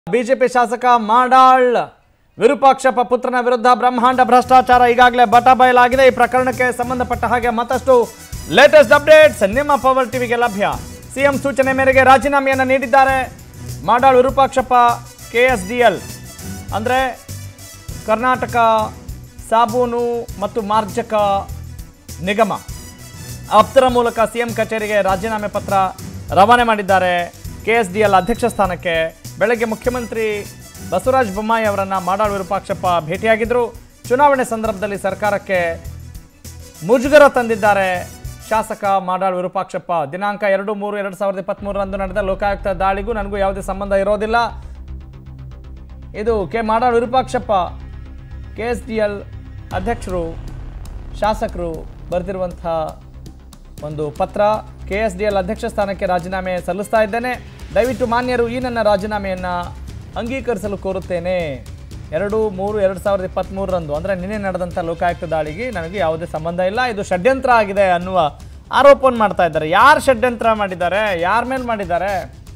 BJP ಶಾಸಕ ಮಾಡಾಳ್ ವಿರೂಪಾಕ್ಷಪ್ಪ ಪುತ್ರನ ವಿರುದ್ಧ ಬ್ರಹ್ಮಾಂಡ ಭ್ರಷ್ಟಾಚಾರ ಈಗಾಗಲೇ ಬಟ ಬಯಲಾಗಿದೆ ಈ ಪ್ರಕರಣಕ್ಕೆ ಸಂಬಂಧಪಟ್ಟ ಹಾಗೆ ಮತ್ತಷ್ಟು ಲೇಟೆಸ್ಟ್ ಅಪ್ಡೇಟ್ಸ್ ನಿಮ್ಮ ಪವರ್ ಟಿವಿಗೆ ಲಭ್ಯ ಸಿಎಂ ಸೂಚನೆ ಮೇರೆಗೆ ರಾಜೀನಾಮೆಯನ್ನು ನೀಡಿದ್ದಾರೆ Madal Virupakshappa K S D L ಅಂದರೆ ಕರ್ನಾಟಕ ಸಾಬೂನು ಮತ್ತು ಮಾರ್ಜಕ ನಿಗಮ ಆಪ್ತರ ಮೂಲಕ ಸಿಎಂ ಕಚೇರಿಗೆ ರಾಜೀನಾಮೆ ಪತ್ರ ರವಾನೆ ಮಾಡಿದ್ದಾರೆ ಕೆ ಎಸ್ ಡಿ ಎಲ್ ಅಧ್ಯಕ್ಷ ಸ್ಥಾನಕ್ಕೆ ಬೆಳಗ್ಗೆ ಮುಖ್ಯಮಂತ್ರಿ ಬಸವರಾಜ ಬೊಮ್ಮಾಯಿ ಅವರನ್ನು ಮಾಡಾಳ್ ವಿರೂಪಾಕ್ಷಪ್ಪ ಭೇಟಿಯಾಗಿದ್ದರು ಚುನಾವಣೆ ಸಂದರ್ಭದಲ್ಲಿ ಸರ್ಕಾರಕ್ಕೆ ಮುಜುಗರ ತಂದಿದ್ದಾರೆ ಶಾಸಕ ಮಾಡಾಳ್ ವಿರೂಪಾಕ್ಷಪ್ಪ ದಿನಾಂಕ ಎರಡು ಮೂರು ಎರಡು ಸಾವಿರದ ಇಪ್ಪತ್ತ್ಮೂರರಂದು ನಡೆದ ಲೋಕಾಯುಕ್ತ ದಾಳಿಗೂ ನನಗೂ ಯಾವುದೇ ಸಂಬಂಧ ಇರೋದಿಲ್ಲ ಇದು K Madal Virupakshappa K S D L ಅಧ್ಯಕ್ಷರು ಶಾಸಕರು ಬರೆದಿರುವಂಥ ಒಂದು ಪತ್ರ ಕೆ ಎಸ್ ಡಿ ಎಲ್ ಅಧ್ಯಕ್ಷ ಸ್ಥಾನಕ್ಕೆ ರಾಜೀನಾಮೆ ಸಲ್ಲಿಸ್ತಾ ಇದ್ದೇನೆ ದಯವಿಟ್ಟು ಮಾನ್ಯರು ಈ ನನ್ನ ರಾಜೀನಾಮೆಯನ್ನು ಅಂಗೀಕರಿಸಲು ಕೋರುತ್ತೇನೆ ಎರಡು ಮೂರು ಎರಡು ಸಾವಿರದ ಇಪ್ಪತ್ತ್ಮೂರರಂದು ಅಂದರೆ ನಿನ್ನೆ ನಡೆದಂಥ ಲೋಕಾಯುಕ್ತ ದಾಳಿಗೆ ನನಗೆ ಯಾವುದೇ ಸಂಬಂಧ ಇಲ್ಲ ಇದು ಷಡ್ಯಂತ್ರ ಆಗಿದೆ ಅನ್ನುವ ಆರೋಪವನ್ನು ಮಾಡ್ತಾ ಇದ್ದಾರೆ ಯಾರು ಷಡ್ಯಂತ್ರ ಮಾಡಿದ್ದಾರೆ ಯಾರ ಮೇಲೆ ಮಾಡಿದ್ದಾರೆ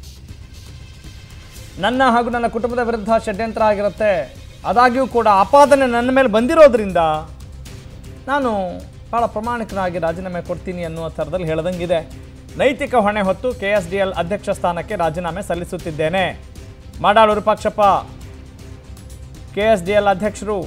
ನನ್ನ ಹಾಗೂ ನನ್ನ ಕುಟುಂಬದ ವಿರುದ್ಧ ಷಡ್ಯಂತ್ರ ಆಗಿರುತ್ತೆ ಆದಾಗ್ಯೂ ಕೂಡ ಆಪಾದನೆ ನನ್ನ ಮೇಲೆ ಬಂದಿರೋದ್ರಿಂದ ನಾನು ಭಾಳ ಪ್ರಾಮಾಣಿಕನಾಗಿ ರಾಜೀನಾಮೆ ಕೊಡ್ತೀನಿ ಅನ್ನುವ ಥರದಲ್ಲಿ ಹೇಳ್ದಂಗಿದೆ ನೈತಿಕ ಹೊಣೆ ಹೊತ್ತು ಕೆ ಎಸ್ ಡಿ ಎಲ್ ಅಧ್ಯಕ್ಷ ಸ್ಥಾನಕ್ಕೆ ರಾಜೀನಾಮೆ ಸಲ್ಲಿಸುತ್ತಿದ್ದೇನೆ Madal Virupakshappa K S D L ಅಧ್ಯಕ್ಷರು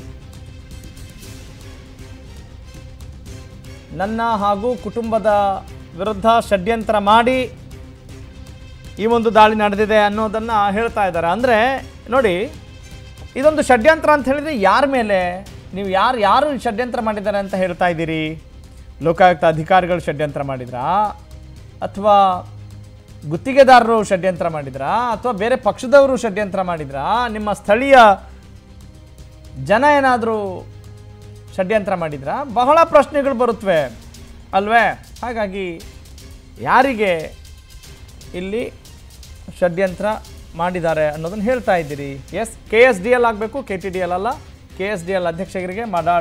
ನನ್ನ ಹಾಗೂ ಕುಟುಂಬದ ವಿರುದ್ಧ ಷಡ್ಯಂತ್ರ ಮಾಡಿ ಈ ಒಂದು ದಾಳಿ ನಡೆದಿದೆ ಅನ್ನೋದನ್ನು ಹೇಳ್ತಾ ಇದ್ದಾರೆ ಅಂದರೆ ನೋಡಿ ಇದೊಂದು ಷಡ್ಯಂತ್ರ ಅಂತ ಹೇಳಿದರೆ ಯಾರ ಮೇಲೆ ನೀವು ಯಾರು ಯಾರು ಈ ಷಡ್ಯಂತ್ರ ಮಾಡಿದ್ದಾರೆ ಅಂತ ಹೇಳ್ತಾ ಇದ್ದೀರಿ ಲೋಕಾಯುಕ್ತ ಅಧಿಕಾರಿಗಳು ಷಡ್ಯಂತ್ರ ಮಾಡಿದ್ರಾ ಅಥವಾ ಗುತ್ತಿಗೆದಾರರು ಷಡ್ಯಂತ್ರ ಮಾಡಿದ್ರಾ ಅಥವಾ ಬೇರೆ ಪಕ್ಷದವರು ಷಡ್ಯಂತ್ರ ಮಾಡಿದ್ರಾ ನಿಮ್ಮ ಸ್ಥಳೀಯ ಜನ ಏನಾದರೂ ಷಡ್ಯಂತ್ರ ಮಾಡಿದ್ರಾ ಬಹಳ ಪ್ರಶ್ನೆಗಳು ಬರುತ್ತವೆ ಅಲ್ವೇ ಹಾಗಾಗಿ ಯಾರಿಗೆ ಇಲ್ಲಿ ಷಡ್ಯಂತ್ರ ಮಾಡಿದ್ದಾರೆ ಅನ್ನೋದನ್ನು ಹೇಳ್ತಾ ಇದ್ದೀರಿ S K S D L ಆಗಬೇಕು ಕೆ ಟಿ ಡಿ ಎಲ್ ಅಲ್ಲ ಕೆ ಎಸ್ ಡಿ ಎಲ್ ಅಧ್ಯಕ್ಷರಿಗೆ ಮಾಡಾಳ್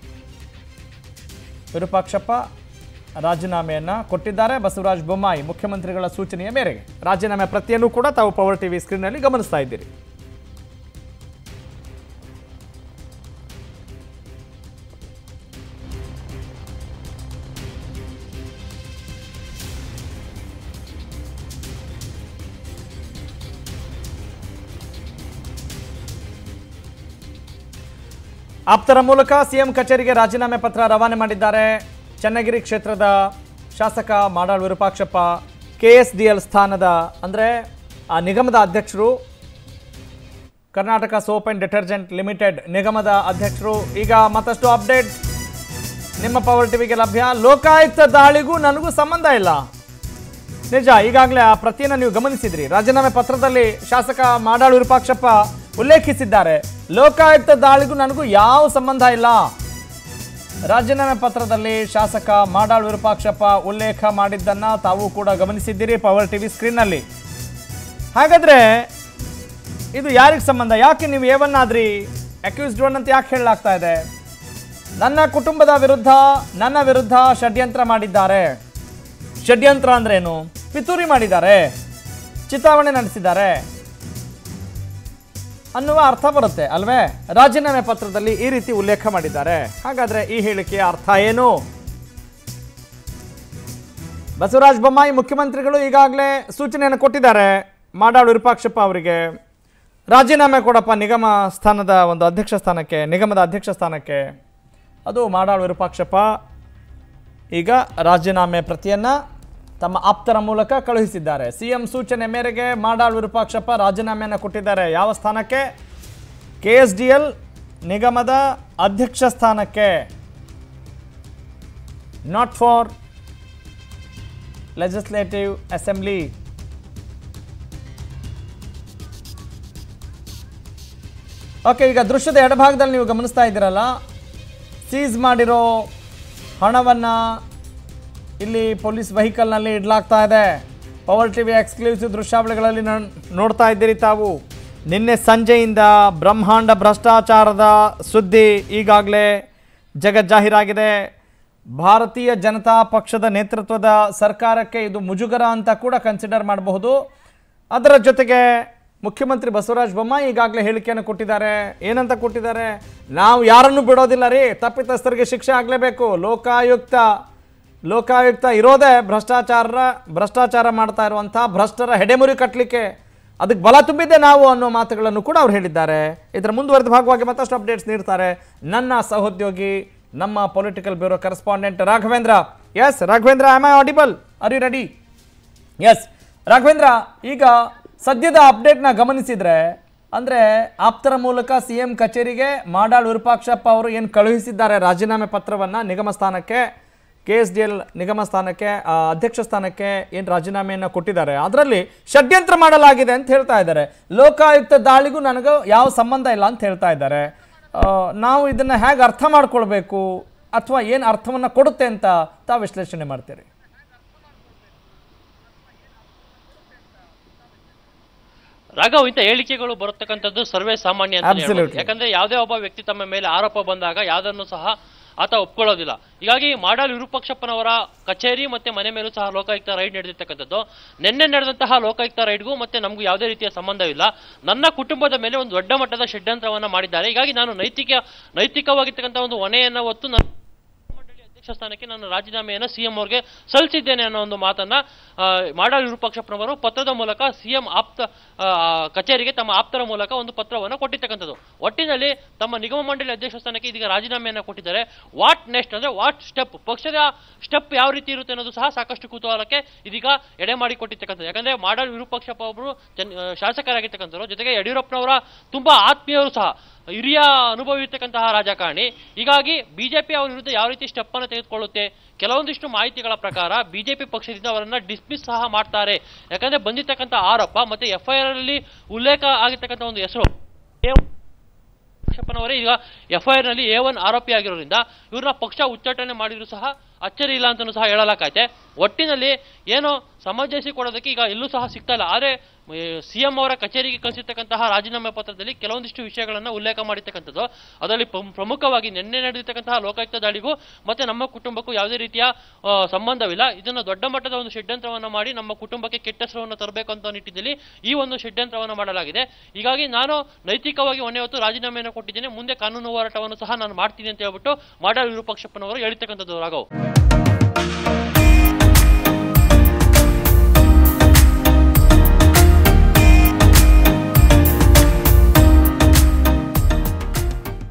ವಿರೂಪಾಕ್ಷಪ್ಪ ರಾಜೀನಾಮೆಯನ್ನು ಕೊಟ್ಟಿದ್ದಾರೆ ಬಸವರಾಜ ಬೊಮ್ಮಾಯಿ ಮುಖ್ಯಮಂತ್ರಿಗಳ ಸೂಚನೆಯ ಮೇರೆಗೆ ರಾಜೀನಾಮೆ ಪ್ರತಿಯನ್ನು ಕೂಡ ತಾವು ಪವರ್ ಟಿವಿ ಸ್ಕ್ರೀನ್ನಲ್ಲಿ ಗಮನಿಸ್ತಾ ಇದ್ದೀರಿ ಆಪ್ತರ ಮೂಲಕ ಸಿಎಂ ಕಚೇರಿಗೆ ರಾಜೀನಾಮೆ ಪತ್ರ ರವಾನೆ ಮಾಡಿದ್ದಾರೆ ಚನ್ನಗಿರಿ ಕ್ಷೇತ್ರದ ಶಾಸಕ Madal Virupakshappa K S D L ಸ್ಥಾನದ ಅಂದರೆ ಆ ನಿಗಮದ ಅಧ್ಯಕ್ಷರು Karnataka soap and detergent limited ನಿಗಮದ ಅಧ್ಯಕ್ಷರು ಈಗ ಮತ್ತಷ್ಟು ಅಪ್ಡೇಟ್ ನಿಮ್ಮ ಪವರ್ ಟಿವಿಗೆ ಲಭ್ಯ ಲೋಕಾಯುಕ್ತ ದಾಳಿಗೂ ನನಗೂ ಸಂಬಂಧ ಇಲ್ಲ ನಿಜ ಈಗಾಗಲೇ ಆ ಪ್ರತಿಯನ್ನು ನೀವು ಗಮನಿಸಿದ್ರಿ ರಾಜೀನಾಮೆ ಪತ್ರದಲ್ಲಿ ಶಾಸಕ ಮಾಡಾಳು ವಿರೂಪಾಕ್ಷಪ್ಪ ಉಲ್ಲೇಖಿಸಿದ್ದಾರೆ ಲೋಕಾಯುಕ್ತ ದಾಳಿಗೂ ನನಗೂ ಯಾವ ಸಂಬಂಧ ಇಲ್ಲ ರಾಜೀನಾಮೆ ಪತ್ರದಲ್ಲಿ ಶಾಸಕ ಮಾಡಾಳು ವಿರೂಪಾಕ್ಷಪ್ಪ ಉಲ್ಲೇಖ ಮಾಡಿದ್ದನ್ನ ತಾವು ಕೂಡ ಗಮನಿಸಿದ್ದೀರಿ ಪವರ್ ಟಿವಿ ಸ್ಕ್ರೀನ್ನಲ್ಲಿ ಹಾಗಾದ್ರೆ ಇದು ಯಾರಿಗೆ ಸಂಬಂಧ ಯಾಕೆ ನೀವು ಏವನ್ನಾದ್ರಿ ಅಕ್ಯೂಸ್ಡ್ ಒನ್ ಅಂತ ಯಾಕೆ ಹೇಳಲಾಗ್ತಾ ಇದೆ ನನ್ನ ಕುಟುಂಬದ ವಿರುದ್ಧ ನನ್ನ ವಿರುದ್ಧ ಷಡ್ಯಂತ್ರ ಮಾಡಿದ್ದಾರೆ ಷಡ್ಯಂತ್ರ ಅಂದ್ರೇನು ಪಿತೂರಿ ಮಾಡಿದ್ದಾರೆ ಚಿತಾವಣೆ ನಡೆಸಿದ್ದಾರೆ ಅನ್ನುವ ಅರ್ಥ ಬರುತ್ತೆ ಅಲ್ವೇ ರಾಜೀನಾಮೆ ಪತ್ರದಲ್ಲಿ ಈ ರೀತಿ ಉಲ್ಲೇಖ ಮಾಡಿದ್ದಾರೆ ಹಾಗಾದ್ರೆ ಈ ಹೇಳಿಕೆಯ ಅರ್ಥ ಏನು ಬಸವರಾಜ ಬೊಮ್ಮಾಯಿ ಮುಖ್ಯಮಂತ್ರಿಗಳು ಈಗಾಗಲೇ ಸೂಚನೆಯನ್ನು ಕೊಟ್ಟಿದ್ದಾರೆ ಮಾಡಾಳು ವಿರೂಪಾಕ್ಷಪ್ಪ ಅವರಿಗೆ ರಾಜೀನಾಮೆ ಕೊಡಪ್ಪ ನಿಗಮ ಸ್ಥಾನದ ಒಂದು ಅಧ್ಯಕ್ಷ ಸ್ಥಾನಕ್ಕೆ ನಿಗಮದ ಅಧ್ಯಕ್ಷ ಸ್ಥಾನಕ್ಕೆ ಅದು ಮಾಡಾಳು ವಿರೂಪಾಕ್ಷಪ್ಪ ಈಗ ರಾಜೀನಾಮೆ ಪ್ರತಿಯನ್ನು ತಮ್ಮ ಆಪ್ತರ ಮೂಲಕ ಕಳುಹಿಸಿದ್ದಾರೆ ಸಿಎಂ ಸೂಚನೆ ಮೇರೆಗೆ ಮಾಡಾಳ್ ವಿರೂಪಾಕ್ಷಪ್ಪ ರಾಜೀನಾಮೆಯನ್ನು ಕೊಟ್ಟಿದ್ದಾರೆ ಯಾವ ಸ್ಥಾನಕ್ಕೆ ಕೆ ಎಸ್ ಡಿ ಎಲ್ ನಿಗಮದ ಅಧ್ಯಕ್ಷ ಸ್ಥಾನಕ್ಕೆ not for legislative assembly okay ಈಗ ದೃಶ್ಯದ ಎಡಭಾಗದಲ್ಲಿ ನೀವು ಗಮನಿಸ್ತಾ ಇದ್ದೀರಲ್ಲ ಸೀಸ್ ಮಾಡಿರೋ ಹಣವನ್ನು ಇಲ್ಲಿ ಪೊಲೀಸ್ ವೆಹಿಕಲ್ನಲ್ಲಿ ಇಡಲಾಗ್ತಾ ಇದೆ ಪವರ್ ಟಿವಿ ಎಕ್ಸ್ಕ್ಲೂಸಿವ್ ದೃಶ್ಯಾವಳಿಗಳಲ್ಲಿ ನನ್- ನೋಡ್ತಾ ಇದ್ದೀರಿ ತಾವು ನಿನ್ನೆ ಸಂಜೆಯಿಂದ ಬ್ರಹ್ಮಾಂಡ ಭ್ರಷ್ಟಾಚಾರದ ಸುದ್ದಿ ಈಗಾಗಲೇ ಜಗಜ್ಜಾಹೀರಾಗಿದೆ ಭಾರತೀಯ ಜನತಾ ಪಕ್ಷದ ನೇತೃತ್ವದ ಸರ್ಕಾರಕ್ಕೆ ಇದು ಮುಜುಗರ ಅಂತ ಕೂಡ ಕನ್ಸಿಡರ್ ಮಾಡಬಹುದು ಅದರ ಜೊತೆಗೆ ಮುಖ್ಯಮಂತ್ರಿ ಬಸವರಾಜ ಬೊಮ್ಮಾಯಿ ಈಗಾಗಲೇ ಹೇಳಿಕೆಯನ್ನು ಕೊಟ್ಟಿದ್ದಾರೆ ಏನಂತ ಕೊಟ್ಟಿದ್ದಾರೆ ನಾವು ಯಾರನ್ನು ಬಿಡೋದಿಲ್ಲ ರೀ ತಪ್ಪಿತಸ್ಥರಿಗೆ ಶಿಕ್ಷೆ ಆಗಲೇಬೇಕು ಲೋಕಾಯುಕ್ತ ಲೋಕಾಯುಕ್ತ ಇರೋದೇ ಭ್ರಷ್ಟಾಚಾರ ಭ್ರಷ್ಟಾಚಾರ ಮಾಡ್ತಾ ಇರುವಂಥ ಭ್ರಷ್ಟರ ಹೆಡೆಮುರಿ ಕಟ್ಟಲಿಕ್ಕೆ ಅದಕ್ಕೆ ಬಲ ತುಂಬಿದ್ದೆ ನಾವು ಅನ್ನೋ ಮಾತುಗಳನ್ನು ಕೂಡ ಅವ್ರು ಹೇಳಿದ್ದಾರೆ ಇದರ ಮುಂದುವರೆದ ಭಾಗವಾಗಿ ಮತ್ತಷ್ಟು ಅಪ್ಡೇಟ್ಸ್ ನೀಡ್ತಾರೆ ನನ್ನ ಸಹೋದ್ಯೋಗಿ ನಮ್ಮ political bureau correspondent Raghavendra S Raghavendra am I audible are you ready S Raghavendra ಈಗ ಸದ್ಯದ ಅಪ್ಡೇಟ್ನ ಗಮನಿಸಿದ್ರೆ ಅಂದರೆ ಆಪ್ತರ ಮೂಲಕ ಸಿ ಎಂ ಕಚೇರಿಗೆ ಮಾಡಾಳ್ ವಿರೂಪಾಕ್ಷಪ್ಪ ಅವರು ಏನು ಕಳುಹಿಸಿದ್ದಾರೆ ರಾಜೀನಾಮೆ ಪತ್ರವನ್ನು ನಿಗಮ ಸ್ಥಾನಕ್ಕೆ ಕೆ ಎಸ್ ಡಿ ಎಲ್ ನಿಗಮ ಸ್ಥಾನಕ್ಕೆ ಆ, ಅಧ್ಯಕ್ಷ ಸ್ಥಾನಕ್ಕೆ ಏನು ರಾಜೀನಾಮೆಯನ್ನು ಕೊಟ್ಟಿದ್ದಾರೆ ಅದರಲ್ಲಿ ಷಡ್ಯಂತ್ರ ಮಾಡಲಾಗಿದೆ ಅಂತ ಹೇಳ್ತಾ ಇದ್ದಾರೆ ಲೋಕಾಯುಕ್ತ ದಾಳಿಗೂ ನನಗೂ ಯಾವ ಸಂಬಂಧ ಇಲ್ಲ ಅಂತ ಹೇಳ್ತಾ ಇದ್ದಾರೆ ಆ, ನಾವು ಇದನ್ನು ಹೇಗೆ ಅರ್ಥ ಮಾಡ್ಕೊಳ್ಬೇಕು ಅಥವಾ ಏನು ಅರ್ಥವನ್ನು ಕೊಡುತ್ತೆ ಅಂತ ತಾವು ವಿಶ್ಲೇಷಣೆ ಮಾಡ್ತೀರಿ ರಾಘವ್ ಇಂಥ ಹೇಳಿಕೆಗಳು ಬರತಕ್ಕಂಥದ್ದು ಸರ್ವೇ ಸಾಮಾನ್ಯ ಅಂತ Absolutely. ಯಾಕಂದ್ರೆ ಯಾವುದೇ ಒಬ್ಬ ವ್ಯಕ್ತಿ ತಮ್ಮ ಮೇಲೆ ಆರೋಪ ಬಂದಾಗ ಯಾವುದನ್ನು ಸಹ ಆತ ಒಪ್ಕೊಳ್ಳೋದಿಲ್ಲ ಹೀಗಾಗಿ ಮಾಡಾಳ್ ವಿರೂಪಾಕ್ಷಪ್ಪನವರ ಕಚೇರಿ ಮತ್ತೆ ಮನೆ ಮೇಲೂ ಸಹ ಲೋಕಾಯುಕ್ತ ರೈಡ್ ನಡೆದಿರ್ತಕ್ಕಂಥದ್ದು ನಿನ್ನೆ ನಡೆದಂತಹ ಲೋಕಾಯುಕ್ತ ರೈಡ್ಗೂ ಮತ್ತೆ ನಮಗೂ ಯಾವುದೇ ರೀತಿಯ ಸಂಬಂಧವಿಲ್ಲ ನನ್ನ ಕುಟುಂಬದ ಮೇಲೆ ಒಂದು ದೊಡ್ಡ ಮಟ್ಟದ ಷಡ್ಯಂತ್ರವನ್ನ ಮಾಡಿದ್ದಾರೆ ಹೀಗಾಗಿ ನಾನು ನೈತಿಕ ನೈತಿಕವಾಗಿರ್ತಕ್ಕಂಥ ಒಂದು ಹೊಣೆಯನ್ನ ಹೊತ್ತು ನನ್ನ ಮಂಡಳಿ ಅಧ್ಯಕ್ಷ ಸ್ಥಾನಕ್ಕೆ ನಾನು ರಾಜೀನಾಮೆಯನ್ನು ಸಿಎಂ ಅವರಿಗೆ ಸಲ್ಲಿಸಿದ್ದೇನೆ ಅನ್ನೋ ಒಂದು ಮಾತನ್ನ ಆ, ಮಾಡಾಳ್ ವಿರೂಪಾಕ್ಷಪ್ಪನವರು ಪತ್ರದ ಮೂಲಕ ಸಿಎಂ ಆಪ್ತ ಆ, ಕಚೇರಿಗೆ ತಮ್ಮ ಆಪ್ತರ ಮೂಲಕ ಒಂದು ಪತ್ರವನ್ನು ಕೊಟ್ಟಿರ್ತಕ್ಕಂಥದ್ದು ಒಟ್ಟಿನಲ್ಲಿ ತಮ್ಮ ನಿಗಮ ಮಂಡಳಿ ಅಧ್ಯಕ್ಷ ಸ್ಥಾನಕ್ಕೆ ಇದೀಗ ರಾಜೀನಾಮೆಯನ್ನು ಕೊಟ್ಟಿದ್ದಾರೆ ವಾಟ್ ನೆಕ್ಸ್ಟ್ ಅಂದ್ರೆ ವಾಟ್ ಸ್ಟೆಪ್ ಪಕ್ಷದ ಸ್ಟೆಪ್ ಯಾವ ರೀತಿ ಇರುತ್ತೆ ಅನ್ನೋದು ಸಹ ಸಾಕಷ್ಟು ಕುತೂಹಲಕ್ಕೆ ಇದೀಗ ಎಡೆ ಮಾಡಿ ಕೊಟ್ಟಿರ್ತಕ್ಕಂಥದ್ದು ಯಾಕಂದ್ರೆ ಮಾಡಾಳ್ ವಿರೂಪಾಕ್ಷಪ್ಪ ಒಬ್ಬರು ಜನ್ ಆ, ಶಾಸಕರಾಗಿರ್ತಕ್ಕಂಥವ್ರು ಜೊತೆಗೆ ಯಡಿಯೂರಪ್ಪನವರ ತುಂಬಾ ಆತ್ಮೀಯರು ಸಹ ಹಿರಿಯ ಅನುಭವ ಇರ್ತಕ್ಕಂತಹ ರಾಜಕಾರಣಿ ಹೀಗಾಗಿ ಬಿಜೆಪಿ ಅವರ ವಿರುದ್ಧ ಯಾವ ರೀತಿ ಸ್ಟೆಪ್ ಅನ್ನು ತೆಗೆದುಕೊಳ್ಳುತ್ತೆ ಕೆಲವೊಂದಿಷ್ಟು ಮಾಹಿತಿಗಳ ಪ್ರಕಾರ ಬಿಜೆಪಿ ಪಕ್ಷದಿಂದ ಅವರನ್ನ ಡಿಸ್ಮಿಸ್ ಸಹ ಮಾಡ್ತಾರೆ ಯಾಕಂದ್ರೆ ಬಂದಿರ್ತಕ್ಕಂಥ ಆರೋಪ ಮತ್ತೆ ಎಫ್ಐಆರ್ ಅಲ್ಲಿ ಉಲ್ಲೇಖ ಆಗಿರ್ತಕ್ಕಂಥ ಒಂದು ಹೆಸರು ಯಡಿಯೂರಪ್ಪನವರೇ ಈಗ ಎಫ್ಐಆರ್ ನಲ್ಲಿ ಎ ಒನ್ ಆರೋಪಿ ಆಗಿರೋದ್ರಿಂದ ಇವ್ರನ್ನ ಪಕ್ಷ ಉಚ್ಚಾಟನೆ ಮಾಡಿದ್ರು ಸಹ ಅಚ್ಚರಿ ಇಲ್ಲ ಅಂತಲೂ ಸಹ ಹೇಳಲಾಗೈತೆ ಒಟ್ಟಿನಲ್ಲಿ ಏನು ಸಮಂಜಸಿ ಕೊಡೋದಕ್ಕೆ ಈಗ ಎಲ್ಲೂ ಸಹ ಸಿಗ್ತಾ ಇಲ್ಲ ಆದರೆ ಸಿಎಂ ಅವರ ಕಚೇರಿಗೆ ಕಳಿಸಿರ್ತಕ್ಕಂತಹ ರಾಜೀನಾಮೆ ಪತ್ರದಲ್ಲಿ ಕೆಲವೊಂದಿಷ್ಟು ವಿಷಯಗಳನ್ನು ಉಲ್ಲೇಖ ಮಾಡಿರ್ತಕ್ಕಂಥದ್ದು ಅದರಲ್ಲಿ ಪ್ರಮ್- ಪ್ರಮುಖವಾಗಿ ನಿನ್ನೆ ನಡೆದಿರ್ತಕ್ಕಂತಹ ಲೋಕಾಯುಕ್ತ ದಾಳಿಗೂ ಮತ್ತೆ ನಮ್ಮ ಕುಟುಂಬಕ್ಕೂ ಯಾವುದೇ ರೀತಿಯ ಆ, ಸಂಬಂಧವಿಲ್ಲ ಇದನ್ನು ದೊಡ್ಡ ಮಟ್ಟದ ಒಂದು ಷಡ್ಯಂತ್ರವನ್ನು ಮಾಡಿ ನಮ್ಮ ಕುಟುಂಬಕ್ಕೆ ಕೆಟ್ಟ ಹೆಸರನ್ನು ತರಬೇಕು ಅಂತ ನಿಟ್ಟಿನಲ್ಲಿ ಈ ಒಂದು ಷಡ್ಯಂತ್ರವನ್ನು ಮಾಡಲಾಗಿದೆ ಹೀಗಾಗಿ ನಾನು ನೈತಿಕವಾಗಿ ಹೊಣೆ ಹೊತ್ತು ರಾಜೀನಾಮೆಯನ್ನು ಕೊಟ್ಟಿದ್ದೇನೆ ಮುಂದೆ ಕಾನೂನು ಹೋರಾಟವನ್ನು ಸಹ ನಾನು ಮಾಡ್ತೀನಿ ಅಂತ ಹೇಳ್ಬಿಟ್ಟು ಮಾಡಾಳ್ ವಿರೂಪಾಕ್ಷಪ್ಪನವರು ಹೇಳಿರ್ತಕ್ಕಂಥದ್ದು ರಾಘವ್